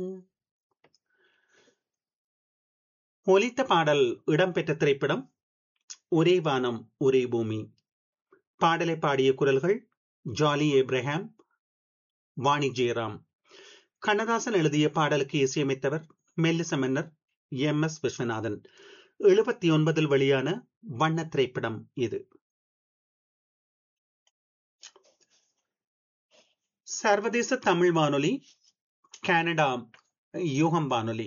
ஒலித்த பாடல் இடம்பெற்ற திரைப்படம் ஒரே வானம் ஒரே பூமி பாடலை பாடிய குரல்கள் ஜாலி ஏப்ரஹாம் வாணி ஜெயராம் கண்ணதாசன் எழுதிய பாடலுக்கு இசையமைத்தவர் மெல்லிச மன்னர் எம் எஸ் விஸ்வநாதன் எழுபத்தி ஒன்பதில் வெளியான வண்ண திரைப்படம் இது சர்வதேச தமிழ் வானொலி கனடா யூகம் வானொலி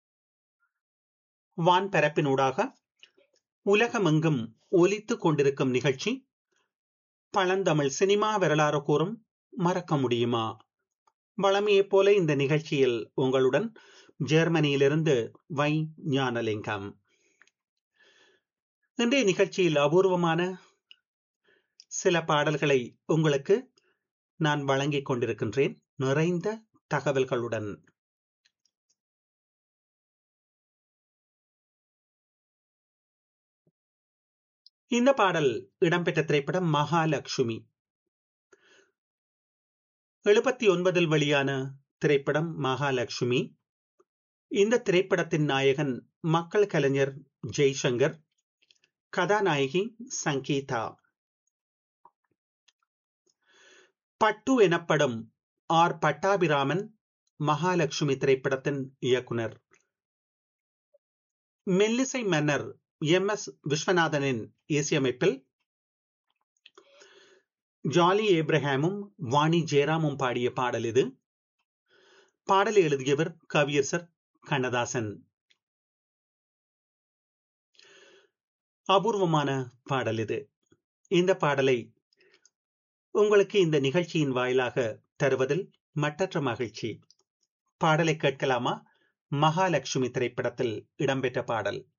வான் பரப்பினூடாக உலகமெங்கும் ஒலித்துக் கொண்டிருக்கும் நிகழ்ச்சி பழந்தமிழ் சினிமா வரலாறு கூறும் மறக்க முடியுமா வளமையைப் போல இந்த நிகழ்ச்சியில் உங்களுடன் ஜெர்மனியிலிருந்து வை ஞானலிங்கம் இன்றைய நிகழ்ச்சியில் அபூர்வமான சில பாடல்களை உங்களுக்கு நான் வழங்கிக் கொண்டிருக்கின்றேன் நிறைந்த தகவல்களுடன் இந்த பாடல் இடம்பெற்ற திரைப்படம் மகாலட்சுமி எழுபத்தி ஒன்பதில் வெளியான திரைப்படம் மகாலட்சுமி இந்த திரைப்படத்தின் நாயகன் மக்கள் கலைஞர் ஜெய்சங்கர் கதாநாயகி சங்கீதா பட்டு எனப்படும் ஆர் பட்டாபிராமன் மகாலட்சுமி திரைப்படத்தின் இயக்குனர் மெல்லிசை மன்னர் எம் எஸ் விஸ்வநாதனின் இசையமைப்பில் ஜாலி ஏப்ரஹாமும் வாணி ஜெயராமும் பாடிய பாடல் இது பாடலை எழுதியவர் கவியரசர் கண்ணதாசன் அபூர்வமான பாடல் இது இந்த பாடலை உங்களுக்கு இந்த நிகழ்ச்சியின் வாயிலாக தருவதில் மட்டற்ற மகிழ்ச்சி பாடலை கேட்கலாமா மகாலட்சுமி திரைப்படத்தில் இடம்பெற்ற பாடல்